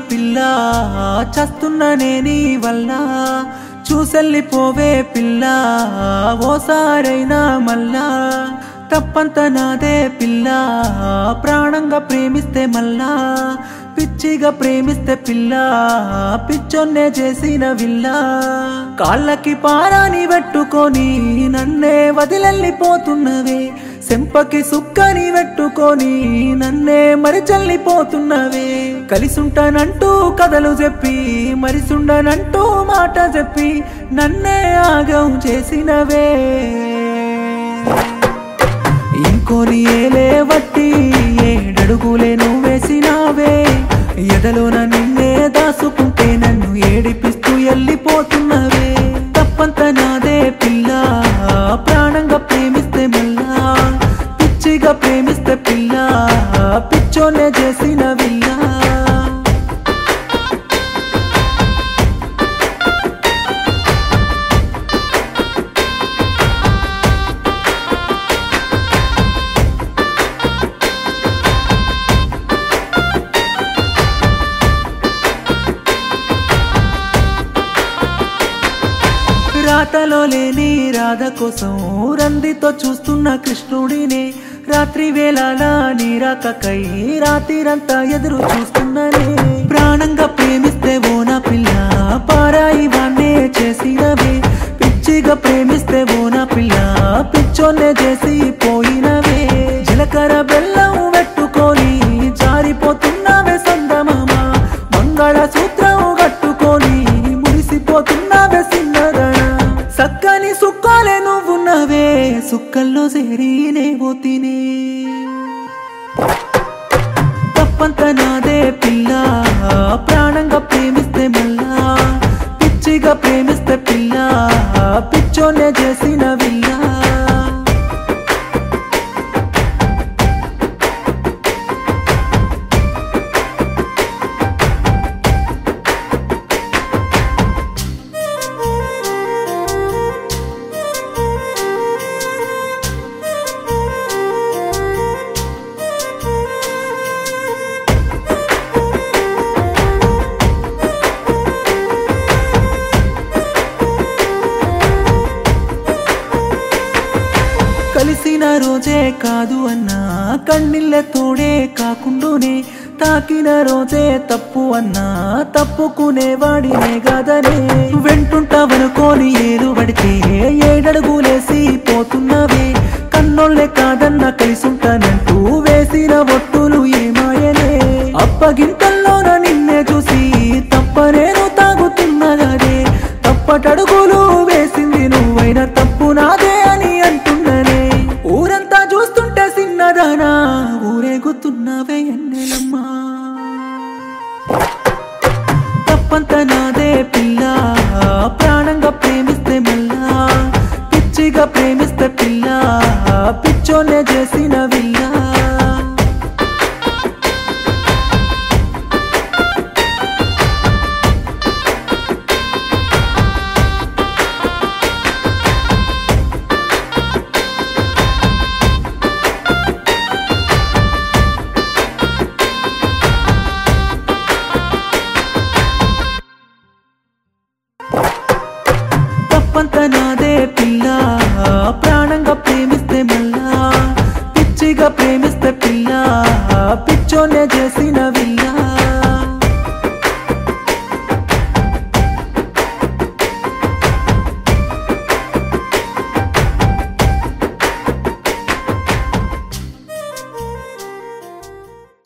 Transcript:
పిల్ల చస్తున్ననే నీ వల్ల చూసెళ్ళిపోవే పిల్ల ఓసారైనా మళ్ళా తప్పంత నాదే పిల్ల ప్రాణంగా ప్రేమిస్తే మళ్ళా పిచ్చిగా ప్రేమిస్తే పిల్ల పిచ్చొన్నే చేసిన విల్ల కాళ్ళకి పారాని పెట్టుకొని నన్నే వదిలెళ్ళిపోతున్నవే సెంపకి సుక్కని పెట్టుకొని నన్నే మరి చల్లిపోతున్నవే కలిసుంటానంటూ కథలు చెప్పి మరిసుండనంటూ మాట చెప్పి నన్నే ఆగం చేసినవే ఇంకోని ఏలే వట్టి ఏడడుగులే నువ్వు వేసినావే ఎదలోన నిన్నే దాసుకుంటే నన్ను ఏడిపిస్తూ వెళ్ళిపోతున్నవే తప్పంత నాదే పిల్ల ప్రాణంగా ప్రేమిస్తే మళ్ళా పిచ్చిగా ప్రేమిస్తే పిల్ల పిచ్చోనే చేసిన విల్లా రాతలో లేని రాధ కోసం రందితో చూస్తున్న కృష్ణుడినే రాత్రి వేళల నీరాకకై రాత్రిరంతా ఎదురు చూస్తున్ననే ప్రాణంగా ప్రేమిస్తే ఓ నా పిల్ల పారాయి వాణ్ణే చేసినవే పిచ్చిగా ప్రేమిస్తే ఓ నా పిల్ల పిచ్చోన్నే చేసి పోయినవే జీలకర్ర బెల్లం పెట్టుకొని జారిపోతున్నవే సందమామ మంగళ సూత్రం కట్టుకొని మురిసిపోతున్నవే సిన్నదన సక్కని సుక్కాలే నువ్వున్నవే సుక్కల్లో చేరినే పోతినే తప్పంత నాదే పిల్ల ప్రాణంగా ప్రేమిస్తే మళ్ళా పిచ్చిగా ప్రేమిస్తే పిల్ల పిచ్చోనే చేసిన విల్లా కలిసిన రోజే కాదు అన్నా కన్నీళ్ళ తోడే కాకుండానే తాకిన రోజే తప్పు అన్నా తప్పుకునే వాడినే కాదనే వెంటుంటావనుకోని ఏలు పడితే ఏడడుగులేసి పోతున్నవే కన్నోళ్ళే కాదన్న కలిసుంటానంటూ వేసిన ఒట్టులు ఏమాయనే అప్పగింతల్లోన నిన్నే చూసి తప్పనేను తాగుతున్నగదే తప్పటడుగులు వేసింది నువ్వైనా తప్పు నాదే అని అంటున్ననే ఊరంతా చూస్తుంటే సిన్నదానా ఊరేగుతున్నవే ఎన్నెలమ్మా తప్పంత నాదే పిల్ల ప్రాణంగా ప్రేమిస్తే మళ్ళా పిచ్చిగా ప్రేమిస్తే పిల్ల పిచ్చోనే చేసిన విల్లా తప్పంత నాదే పిల్ల ప్రాణంగా ప్రేమిస్తే మళ్ళా పిచ్చిగా ప్రేమి